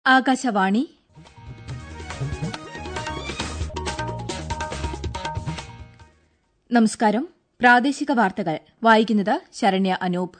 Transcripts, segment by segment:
ആകാശവാണി നമസ്കാരം പ്രാദേശിക വാർത്തകൾ വായിക്കുന്നത് ശരണ്യ അനൂപ്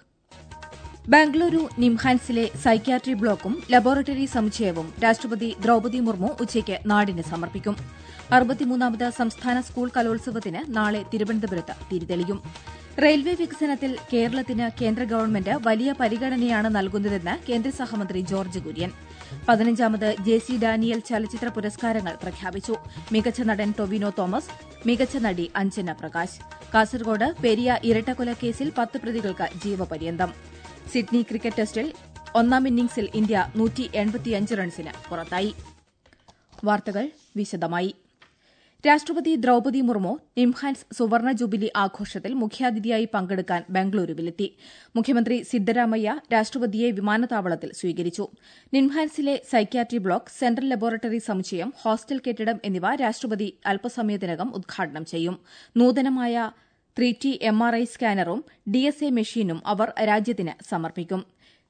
ബംഗളൂരു നിംഹാൻസിലെ സൈക്യാട്രി ബ്ലോക്കും ലബോറട്ടറി സമുച്ചയവും രാഷ്ട്രപതി ദ്രൌപദി മുർമു ഉച്ചയ്ക്ക് നാടിന് സമർപ്പിക്കും അറുപത്തിമൂന്നാമത് സംസ്ഥാന സ്കൂൾ കലോത്സവത്തിന് നാളെ തിരുവനന്തപുരത്ത് തിരിതെളിയും റെയിൽവേ വികസനത്തിൽ കേരളത്തിന് കേന്ദ്ര ഗവൺമെന്റ് വലിയ പരിഗണനയാണ് നൽകുന്നതെന്ന് കേന്ദ്ര സഹമന്ത്രി ജോർജ് കുര്യൻ പതിനഞ്ചാമത് ജെ സി ഡാനിയൽ ചലച്ചിത്ര പുരസ്കാരങ്ങൾ പ്രഖ്യാപിച്ചു മികച്ച നടൻ ടൊവിനോ തോമസ് മികച്ച നടി അഞ്ജന പ്രകാശ് കാസർഗോഡ് പെരിയ ഇരട്ടക്കൊലക്കേസിൽ പത്ത് പ്രതികൾക്ക് ജീവപര്യന്തം സിഡ്നി ക്രിക്കറ്റ് ടെസ്റ്റിൽ ഒന്നാം ഇന്നിംഗ്സിൽ ഇന്ത്യ റൺസിന് പുറത്തായി വാർത്തകൾ വിശദമായി രാഷ്ട്രപതി ദ്രൌപദി മുർമു നിംഹാൻസ് സുവർണ ജൂബിലി ആഘോഷത്തിൽ മുഖ്യാതിഥിയായി പങ്കെടുക്കാൻ ബംഗളൂരുവിലെത്തി മുഖ്യമന്ത്രി സിദ്ധരാമയ്യ രാഷ്ട്രപതിയെ വിമാനത്താവളത്തിൽ സ്വീകരിച്ചു നിംഹാൻസിലെ സൈക്യാട്രി ബ്ലോക്ക് സെൻട്രൽ ലബോറട്ടറി സമുച്ചയം ഹോസ്റ്റൽ കെട്ടിടം എന്നിവ രാഷ്ട്രപതി അല്പസമയത്തിനകം ഉദ്ഘാടനം ചെയ്യും നൂതനമായ three T M R I സ്കാനറും ഡി എസ് എ മെഷീനും അവർ രാജ്യത്തിന് സമർപ്പിക്കും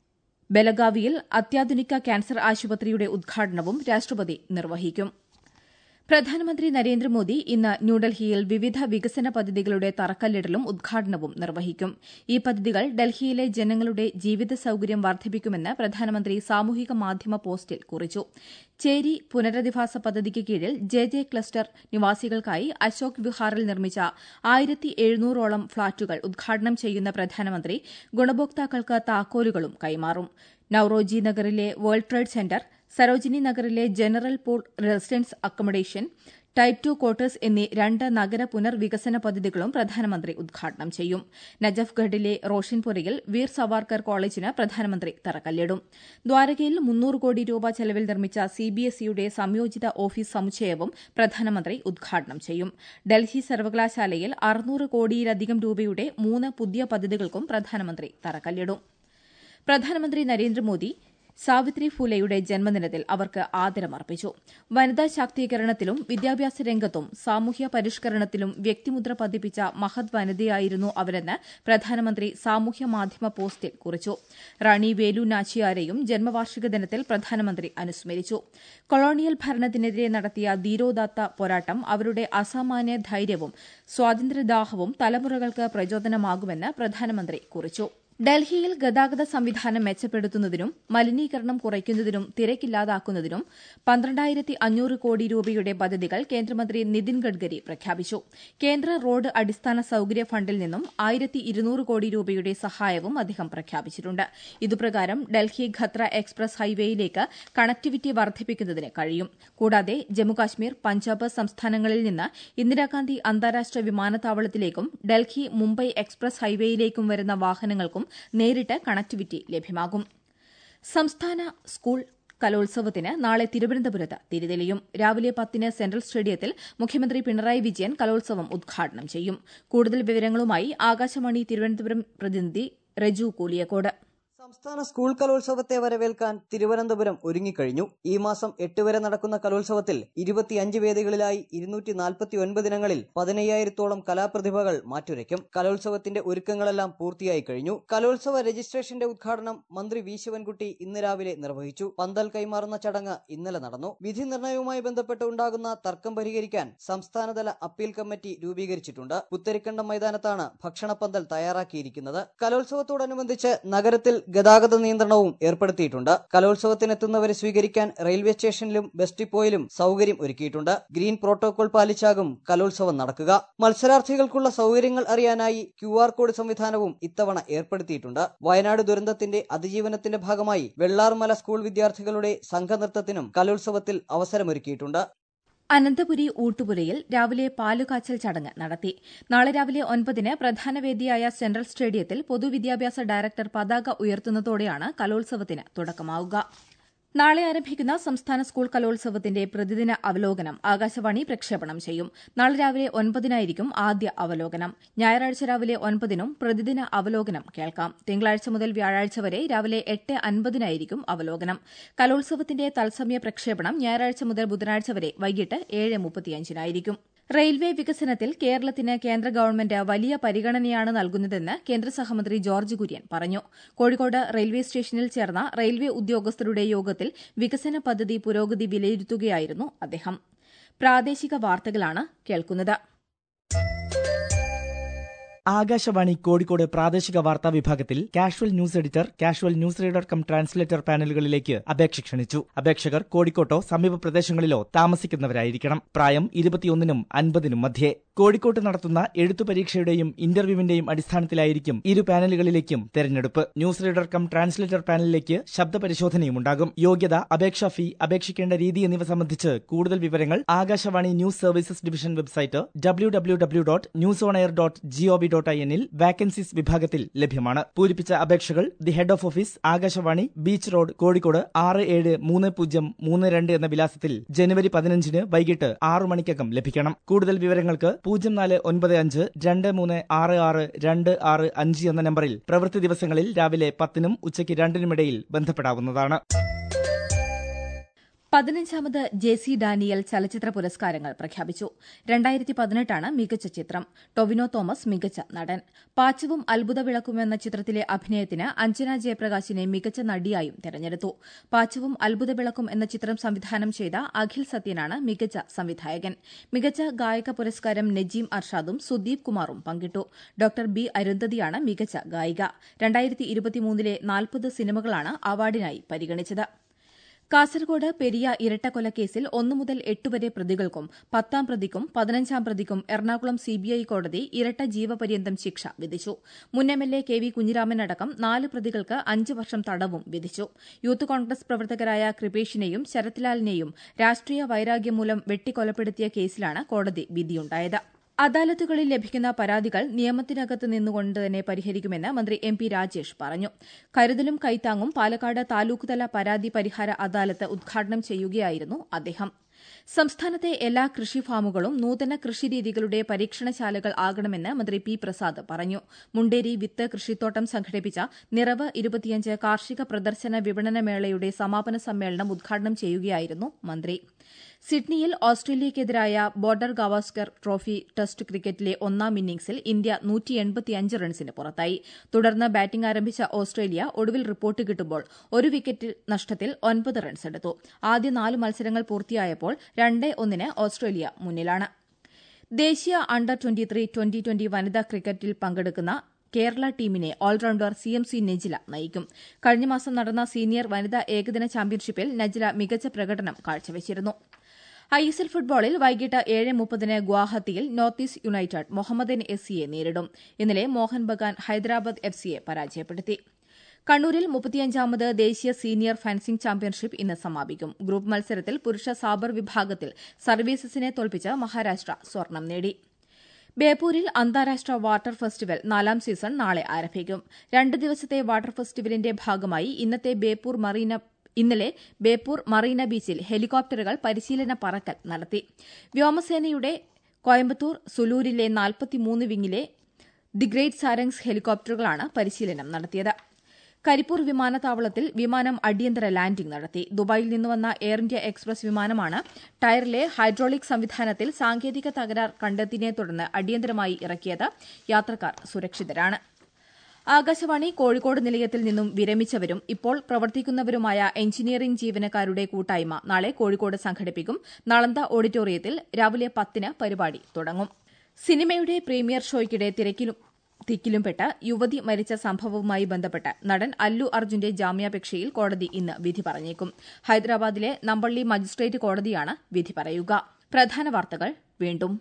ബലഗാവിയിൽ അത്യാധുനിക ക്യാൻസർ ആശുപത്രിയുടെ ഉദ്ഘാടനവും രാഷ്ട്രപതി നിർവഹിക്കും പ്രധാനമന്ത്രി നരേന്ദ്രമോദി ഇന്ന് ന്യൂഡൽഹിയിൽ വിവിധ വികസന പദ്ധതികളുടെ തറക്കല്ലിടലും ഉദ്ഘാടനവും നിർവഹിക്കും ഈ പദ്ധതികൾ ഡൽഹിയിലെ ജനങ്ങളുടെ ജീവിത സൌകര്യം വർദ്ധിപ്പിക്കുമെന്ന് പ്രധാനമന്ത്രി സാമൂഹിക മാധ്യമ പോസ്റ്റിൽ കുറിച്ചു ചേരി പുനരധിവാസ പദ്ധതിക്ക് കീഴിൽ ജെ ജെ ക്ലസ്റ്റർ നിവാസികൾക്കായി അശോക് വിഹാറിൽ നിർമ്മിച്ച ആയിരത്തി എഴുന്നൂറോളം ഫ്ളാറ്റുകൾ ഉദ്ഘാടനം ചെയ്യുന്ന പ്രധാനമന്ത്രി ഗുണഭോക്താക്കൾക്ക് താക്കോലുകളും കൈമാറും നൌറോജി നഗറിലെ വേൾഡ് ട്രേഡ് സെന്റർ സരോജിനി നഗറിലെ general pool residence accommodation type two quarters എന്നീ രണ്ട് നഗര പുനർവികസന പദ്ധതികളും പ്രധാനമന്ത്രി ഉദ്ഘാടനം ചെയ്യും നജഫ്ഗഡിലെ റോഷൻപുരയിൽ വീർ സവാർക്കർ കോളേജിന് പ്രധാനമന്ത്രി തറക്കല്ലിടും ദ്വാരകയിൽ മുന്നൂറ് കോടി രൂപ ചെലവിൽ നിർമ്മിച്ച സിബിഎസ്ഇയുടെ സംയോജിത ഓഫീസ് സമുച്ചയവും പ്രധാനമന്ത്രി ഉദ്ഘാടനം ചെയ്യും ഡൽഹി സർവകലാശാലയിൽ അറുന്നൂറ് കോടിയിലധികം രൂപയുടെ മൂന്ന് പുതിയ പദ്ധതികൾക്കും പ്രധാനമന്ത്രി തറക്കല്ലിടും പ്രധാനമന്ത്രി നരേന്ദ്രമോദി സാവിത്രി ഫൂലെയുടെ ജന്മദിനത്തിൽ അവർക്ക് ആദരമർപ്പിച്ചു വനിതാ ശാക്തീകരണത്തിലും വിദ്യാഭ്യാസ രംഗത്തും സാമൂഹ്യ പരിഷ്കരണത്തിലും വ്യക്തിമുദ്ര പതിപ്പിച്ച മഹത് വനിതയായിരുന്നു അവരെന്ന് പ്രധാനമന്ത്രി സാമൂഹ്യ മാധ്യമ പോസ്റ്റിൽ കുറിച്ചു റാണി വേലു നാച്ചിയാരെയും ജന്മവാർഷിക ദിനത്തിൽ പ്രധാനമന്ത്രി അനുസ്മരിച്ചു കൊളോണിയൽ ഭരണത്തിനെതിരെ നടത്തിയ ധീരോദാത്ത പോരാട്ടം അവരുടെ അസാമാന്യ ധൈര്യവും സ്വാതന്ത്ര്യദാഹവും തലമുറകൾക്ക് പ്രചോദനമാകുമെന്ന് പ്രധാനമന്ത്രി കുറിച്ചു ഡൽഹിയിൽ ഗതാഗത സംവിധാനം മെച്ചപ്പെടുത്തുന്നതിനും മലിനീകരണം കുറയ്ക്കുന്നതിനും തിരക്കില്ലാതാക്കുന്നതിനും പന്ത്രണ്ടായിരത്തി അഞ്ഞൂറ് കോടി രൂപയുടെ പദ്ധതികൾ കേന്ദ്രമന്ത്രി നിതിൻ ഗഡ്കരി പ്രഖ്യാപിച്ചു കേന്ദ്ര റോഡ് അടിസ്ഥാന സൌകര്യ ഫണ്ടിൽ നിന്നും ആയിരത്തി ഇരുന്നൂറ് കോടി രൂപയുടെ സഹായവും അദ്ദേഹം പ്രഖ്യാപിച്ചിട്ടുണ്ട് ഇതുപ്രകാരം ഡൽഹി ഖത്ര എക്സ്പ്രസ് ഹൈവേയിലേക്ക് കണക്ടിവിറ്റി വർദ്ധിപ്പിക്കുന്നതിന് കഴിയും കൂടാതെ ജമ്മുകാശ്മീർ പഞ്ചാബ് സംസ്ഥാനങ്ങളിൽ നിന്ന് ഇന്ദിരാഗാന്ധി അന്താരാഷ്ട്ര വിമാനത്താവളത്തിലേക്കും ഡൽഹി മുംബൈ എക്സ്പ്രസ് ഹൈവേയിലേക്കും വരുന്ന വാഹനങ്ങൾക്കും നേരിട്ട് കണക്ടിവിറ്റി ലഭ്യമാകും സംസ്ഥാന സ്കൂൾ കലോത്സവത്തിന് നാളെ തിരുവനന്തപുരത്ത് തിരിതെളിയും രാവിലെ പത്തിന് സെൻട്രൽ സ്റ്റേഡിയത്തിൽ മുഖ്യമന്ത്രി പിണറായി വിജയൻ കലോത്സവം ഉദ്ഘാടനം ചെയ്യും കൂടുതൽ വിവരങ്ങളുമായി ആകാശവാണി തിരുവനന്തപുരം പ്രതിനിധി റജു കൂലിയക്കോട് സംസ്ഥാന സ്കൂൾ കലോത്സവത്തെ വരവേൽക്കാൻ തിരുവനന്തപുരം ഒരുങ്ങിക്കഴിഞ്ഞു ഈ മാസം എട്ട് വരെ നടക്കുന്ന കലോത്സവത്തിൽ ഇരുപത്തിയഞ്ച് വേദികളിലായി ഇരുന്നൂറ്റി നാൽപ്പത്തി ഒൻപത് ഇനങ്ങളിൽ പതിനയ്യായിരത്തോളം കലാപ്രതിഭകൾ മാറ്റുരയ്ക്കും കലോത്സവത്തിന്റെ ഒരുക്കങ്ങളെല്ലാം പൂർത്തിയായി കഴിഞ്ഞു കലോത്സവ രജിസ്ട്രേഷന്റെ ഉദ്ഘാടനം മന്ത്രി വി ശിവൻകുട്ടി ഇന്ന് രാവിലെ നിർവഹിച്ചു പന്തൽ കൈമാറുന്ന ചടങ്ങ് ഇന്നലെ നടന്നു വിധി നിർണയവുമായി ബന്ധപ്പെട്ട് ഉണ്ടാകുന്ന തർക്കം പരിഹരിക്കാൻ സംസ്ഥാനതല അപ്പീൽ കമ്മിറ്റി രൂപീകരിച്ചിട്ടുണ്ട് പുത്തരിക്കണ്ടം മൈതാനത്താണ് ഭക്ഷണപ്പന്തൽ തയ്യാറാക്കിയിരിക്കുന്നത് കലോത്സവത്തോടനുബന്ധിച്ച് നഗരത്തിൽ ഗതാഗത നിയന്ത്രണവും ഏർപ്പെടുത്തിയിട്ടുണ്ട് കലോത്സവത്തിനെത്തുന്നവരെ സ്വീകരിക്കാൻ റെയിൽവേ സ്റ്റേഷനിലും ബസ് ഡിപ്പോയിലും സൗകര്യം ഒരുക്കിയിട്ടുണ്ട് ഗ്രീൻ പ്രോട്ടോകോൾ പാലിച്ചാകും കലോത്സവം നടക്കുക മത്സരാർത്ഥികൾക്കുള്ള സൗകര്യങ്ങൾ അറിയാനായി ക്യു ആർ കോഡ് സംവിധാനവും ഇത്തവണ ഏർപ്പെടുത്തിയിട്ടുണ്ട് വയനാട് ദുരന്തത്തിന്റെ അതിജീവനത്തിന്റെ ഭാഗമായി വെള്ളാർമല സ്കൂൾ വിദ്യാർത്ഥികളുടെ സംഘനൃത്തത്തിനും കലോത്സവത്തിൽ അവസരമൊരുക്കിയിട്ടുണ്ട് അനന്തപുരി ഊട്ടുപുരയിൽ രാവിലെ പാലുകാച്ചൽ ചടങ്ങ് നടത്തി നാളെ രാവിലെ ഒൻപതിന് പ്രധാന വേദിയായ സെൻട്രൽ സ്റ്റേഡിയത്തിൽ പൊതുവിദ്യാഭ്യാസ ഡയറക്ടർ പതാക ഉയർത്തുന്നതോടെയാണ് കലോത്സവത്തിന് തുടക്കമാവുക നാളെ ആരംഭിക്കുന്ന സംസ്ഥാന സ്കൂൾ കലോത്സവത്തിന്റെ പ്രതിദിന അവലോകനം ആകാശവാണി പ്രക്ഷേപണം ചെയ്യും നാളെ രാവിലെ ഒൻപതിനായിരിക്കും ആദ്യ അവലോകനം ഞായറാഴ്ച രാവിലെ ഒൻപതിനും പ്രതിദിന അവലോകനം കേൾക്കാം തിങ്കളാഴ്ച മുതൽ വ്യാഴാഴ്ച വരെ രാവിലെ എട്ട് അൻപതിനായിരിക്കും അവലോകനം കലോത്സവത്തിന്റെ തത്സമയ പ്രക്ഷേപണം ഞായറാഴ്ച മുതൽ ബുധനാഴ്ച വരെ വൈകിട്ട് ഏഴ് മുപ്പത്തിയഞ്ചിനായിരിക്കും റെയിൽവേ വികസനത്തിൽ കേരളത്തിന് കേന്ദ്ര ഗവൺമെന്റ് വലിയ പരിഗണനയാണ് നൽകുന്നതെന്ന് കേന്ദ്ര സഹമന്ത്രി ജോർജ് കുര്യൻ പറഞ്ഞു കോഴിക്കോട് റെയിൽവേ സ്റ്റേഷനിൽ ചേർന്ന റെയിൽവേ ഉദ്യോഗസ്ഥരുടെ യോഗത്തിൽ വികസന പദ്ധതി പുരോഗതി വിലയിരുത്തുകയായിരുന്നു അദ്ദേഹം പ്രാദേശിക വാർത്തകളാണ് കേൾക്കുന്നത് ആകാശവാണി കോഴിക്കോട് പ്രാദേശിക വാർത്താ വിഭാഗത്തിൽ casual news editor casual news reader cum translator പാനലുകളിലേക്ക് അപേക്ഷ ക്ഷണിച്ചു അപേക്ഷകർ കോഴിക്കോട്ടോ സമീപ പ്രദേശങ്ങളിലോ താമസിക്കുന്നവരായിരിക്കണം പ്രായം ഇരുപത്തിയൊന്നിനും അൻപതിനും മധ്യേ കോഴിക്കോട്ട് നടത്തുന്ന എഴുത്തു പരീക്ഷയുടെയും ഇന്റർവ്യൂവിന്റെയും അടിസ്ഥാനത്തിലായിരിക്കും ഇരു പാനലുകളിലേക്കും തെരഞ്ഞെടുപ്പ് ന്യൂസ് റീഡർ കം ട്രാൻസ്ലേറ്റർ പാനലിലേക്ക് ശബ്ദ പരിശോധനയും ഉണ്ടാകും യോഗ്യത അപേക്ഷാ ഫീ അപേക്ഷിക്കേണ്ട രീതി എന്നിവ സംബന്ധിച്ച് കൂടുതൽ വിവരങ്ങൾ Akashvani news services division website W W W dot news on air dot G O V dot I എന്നിൽ വാക്കൻസീസ് വിഭാഗത്തിൽ ലഭ്യമാണ് പൂരിപ്പിച്ച അപേക്ഷകൾ the head of office Akashvani beach road Kozhikode ആറ് ഏഴ് മൂന്ന് പൂജ്യം മൂന്ന് രണ്ട് എന്ന വിലാസത്തിൽ ജനുവരി പതിനഞ്ചിന് വൈകിട്ട് ആറു മണിക്കകം ലഭിക്കണം കൂടുതൽ വിവരങ്ങൾക്ക് പൂജ്യം നാല് ഒൻപത് അഞ്ച് രണ്ട് മൂന്ന് ആറ് ആറ് രണ്ട് ആറ് അഞ്ച് എന്ന നമ്പറിൽ പ്രവൃത്തി ദിവസങ്ങളിൽ രാവിലെ പത്തിനും ഉച്ചയ്ക്ക് രണ്ടിനുമിടയിൽ ബന്ധപ്പെടാവുന്നതാണ് പതിനഞ്ചാമത് ജെ സി ഡാനിയൽ ചലച്ചിത്ര പുരസ്കാരങ്ങൾ പ്രഖ്യാപിച്ചു രണ്ടായിരത്തി പതിനെട്ടാണ് മികച്ച ചിത്രം ടൊവിനോ തോമസ് മികച്ച നടൻ പാച്ചവും അത്ഭുത വിളക്കും എന്ന ചിത്രത്തിലെ അഭിനയത്തിന് അഞ്ജന ജയപ്രകാശിനെ മികച്ച നടിയായും തെരഞ്ഞെടുത്തു പാച്ചവും അത്ഭുത വിളക്കും എന്ന ചിത്രം സംവിധാനം ചെയ്ത അഖിൽ സത്യനാണ് മികച്ച സംവിധായകൻ മികച്ച ഗായക പുരസ്കാരം നജീം അർഷാദും സുദീപ് കുമാറും പങ്കിട്ടു ഡോക്ടർ ബി അരുന്ധതിയാണ് മികച്ച ഗായിക രണ്ടായിരത്തി ഇരുപത്തിമൂന്നിലെ നാൽപ്പത് സിനിമകളാണ് അവാർഡിനായി പരിഗണിച്ചത് കാസർഗോഡ് പെരിയ ഇരട്ടക്കൊലക്കേസിൽ ഒന്നു മുതൽ എട്ട് വരെ പ്രതികൾക്കും പത്താം പ്രതിക്കും പതിനഞ്ചാം പ്രതിക്കും എറണാകുളം സിബിഐ കോടതി ഇരട്ട ജീവപര്യന്തം ശിക്ഷ വിധിച്ചു മുൻ M L A K V കുഞ്ഞിരാമനടക്കം നാല് പ്രതികൾക്ക് അഞ്ച് വർഷം തടവും വിധിച്ചു യൂത്ത് കോൺഗ്രസ് പ്രവർത്തകരായ കൃപേഷിനെയും ശരത്ലാലിനെയും രാഷ്ട്രീയ വൈരാഗ്യം മൂലം വെട്ടിക്കൊലപ്പെടുത്തിയ കേസിലാണ് കോടതി വിധിയുണ്ടായത് അദാലത്തുകളിൽ ലഭിക്കുന്ന പരാതികൾ നിയമത്തിനകത്ത് നിന്നുകൊണ്ട് തന്നെ പരിഹരിക്കുമെന്ന് മന്ത്രി എം പി രാജേഷ് പറഞ്ഞു കരുതലും കൈത്താങ്ങും പാലക്കാട് താലൂക്ക്തല പരാതി പരിഹാര അദാലത്ത് ഉദ്ഘാടനം ചെയ്യുകയായിരുന്നു അദ്ദേഹം സംസ്ഥാനത്തെ എല്ലാ കൃഷി ഫാമുകളും നൂതന കൃഷിരീതികളുടെ പരീക്ഷണശാലകൾ ആകണമെന്ന് മന്ത്രി പി പ്രസാദ് പറഞ്ഞു മുണ്ടേരി വിത്ത് കൃഷിത്തോട്ടം സംഘടിപ്പിച്ച നിറവ് ഇരുപത്തിയഞ്ച് കാർഷിക പ്രദർശന വിപണന മേളയുടെ സമാപന സമ്മേളനം ഉദ്ഘാടനം ചെയ്യുകയായിരുന്നു മന്ത്രി സിഡ്നിയിൽ ഓസ്ട്രേലിയയ്ക്കെതിരായ ബോർഡർ ഗവാസ്കർ ട്രോഫി ടെസ്റ്റ് ക്രിക്കറ്റിലെ ഒന്നാം ഇന്നിംഗ്സിൽ ഇന്ത്യ റൺസിന് പുറത്തായി തുടർന്ന് ബാറ്റിംഗ് ആരംഭിച്ച ഓസ്ട്രേലിയ ഒടുവിൽ റിപ്പോർട്ട് കിട്ടുമ്പോൾ ഒരു വിക്കറ്റ് നഷ്ടത്തിൽ ഒൻപത് റൺസ് എടുത്തു ആദ്യ നാല് മത്സരങ്ങൾ പൂർത്തിയായപ്പോൾ രണ്ട് ഒന്നിന് ഓസ്ട്രേലിയ മുന്നിലാണ് ദേശീയ under twenty three twenty twenty വനിതാ ക്രിക്കറ്റിൽ പങ്കെടുക്കുന്ന കേരള ടീമിനെ allrounder C M C Nejila നയിക്കും കഴിഞ്ഞ മാസം നടന്ന സീനിയർ വനിതാ ഏകദിന ചാമ്പ്യൻഷിപ്പിൽ നജില മികച്ച പ്രകടനം കാഴ്ചവച്ചിരുന്നു ഐ എസ് എൽ ഫുട്ബോളിൽ വൈകിട്ട് ഏഴ് മുപ്പതിന് ഗുവാഹത്തിയിൽ North East United Mohammedan S സിയെ നേരിടും ഇന്നലെ മോഹൻ ബഗാൻ ഹൈദരാബാദ് എഫ് സിയെ പരാജയപ്പെടുത്തി കണ്ണൂരിൽ മുപ്പത്തിയഞ്ചാമത് ദേശീയ സീനിയർ ഫെൻസിംഗ് ചാമ്പ്യൻഷിപ്പ് ഇന്ന് സമാപിക്കും ഗ്രൂപ്പ് മത്സരത്തിൽ പുരുഷ സാബർ വിഭാഗത്തിൽ സർവീസസിനെ തോൽപ്പിച്ച് മഹാരാഷ്ട്ര സ്വർണം നേടി ബേപ്പൂരിൽ അന്താരാഷ്ട്ര വാട്ടർ ഫെസ്റ്റിവൽ നാലാം സീസൺ നാളെ ആരംഭിക്കും രണ്ട് ദിവസത്തെ വാട്ടർ ഫെസ്റ്റിവലിന്റെ ഭാഗമായി ഇന്നത്തെ ബേപ്പൂർ മറീന ഇന്നലെ ബേപ്പൂർ മറീന ബീച്ചിൽ ഹെലികോപ്റ്ററുകൾ പരിശീലന പറക്കൽ നടത്തി വ്യോമസേനയുടെ കോയമ്പത്തൂർ സുലൂരിലെ നാൽപ്പത്തിമൂന്ന് വിങ്ങിലെ ദി ഗ്രേറ്റ് സാരംഗ്സ് ഹെലികോപ്റ്ററുകളാണ് പരിശീലനം നടത്തിയത് കരിപ്പൂർ വിമാനത്താവളത്തിൽ വിമാനം അടിയന്തര ലാൻഡിംഗ് നടത്തി ദുബായിൽ നിന്ന് വന്ന എയർ ഇന്ത്യ എക്സ്പ്രസ് വിമാനമാണ് ടയറിലെ ഹൈഡ്രോളിക് സംവിധാനത്തിൽ സാങ്കേതിക തകരാർ കണ്ടെത്തിയതിനെ തുടർന്ന് അടിയന്തരമായി ഇറക്കിയത് യാത്രക്കാർ സുരക്ഷിതരാണ് ആകാശവാണി കോഴിക്കോട് നിലയത്തിൽ നിന്നും വിരമിച്ചവരും ഇപ്പോൾ പ്രവർത്തിക്കുന്നവരുമായ എഞ്ചിനീയറിംഗ് ജീവനക്കാരുടെ കൂട്ടായ്മ നാളെ കോഴിക്കോട് സംഘടിപ്പിക്കും നളന്ത ഓഡിറ്റോറിയത്തിൽ രാവിലെ പത്തിന് പരിപാടി തുടങ്ങും സിനിമയുടെ പ്രീമിയർ ഷോയ്ക്കിടെ തിരക്കിലും തിക്കിലുംപ്പെട്ട യുവതി മരിച്ച സംഭവവുമായി ബന്ധപ്പെട്ട് നടൻ അല്ലു അർജുന്റെ ജാമ്യാപേക്ഷയിൽ കോടതി ഇന്ന് വിധി പറഞ്ഞേക്കും ഹൈദരാബാദിലെ നമ്പള്ളി മജിസ്ട്രേറ്റ് കോടതിയാണ് വിധി പറയുക പ്രധാന വാർത്തകൾ വീണ്ടും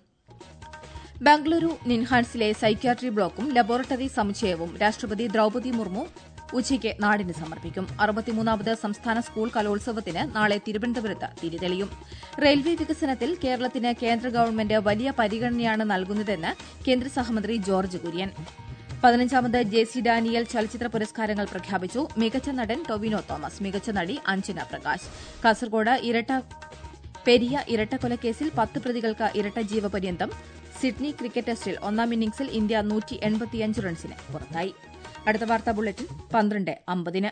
ബംഗളൂരു നിൻഹാൻസിലെ സൈക്യാട്രി ബ്ലോക്കും ലബോറട്ടറി സമുച്ചയവും രാഷ്ട്രപതി ദ്രൌപതി മുർമു ഉച്ചയ്ക്ക് നാടിന് സമർപ്പിക്കും അറുപത്തിമൂന്നാമത് സംസ്ഥാന സ്കൂൾ കലോത്സവത്തിന് നാളെ തിരുവനന്തപുരത്ത് തിരിതെളിയും റെയിൽവേ വികസനത്തിൽ കേരളത്തിന് കേന്ദ്ര ഗവൺമെന്റ് വലിയ പരിഗണനയാണ് നൽകുന്നതെന്ന് കേന്ദ്ര സഹമന്ത്രി ജോർജ് കുര്യൻ പതിനഞ്ചാമത് ജെ സി ഡാനിയൽ ചലച്ചിത്ര പുരസ്കാരങ്ങൾ പ്രഖ്യാപിച്ചു മികച്ച നടൻ ടൊവിനോ തോമസ് മികച്ച നടി അഞ്ജന പ്രകാശ് കാസർഗോഡ് ഇരട്ട പെരിയ ഇരട്ടക്കൊലക്കേസിൽ പത്ത് പ്രതികൾക്ക് ഇരട്ട ജീവപര്യന്തം സിഡ്നി ക്രിക്കറ്റ് ടെസ്റ്റിൽ ഒന്നാം ഇന്നിംഗ്സിൽ ഇന്ത്യ നൂറ്റി റൺസിന് പുറത്തായി അടുത്ത വാർത്താ ബുള്ളറ്റിൻ പന്ത്രണ്ട് അമ്പതിന്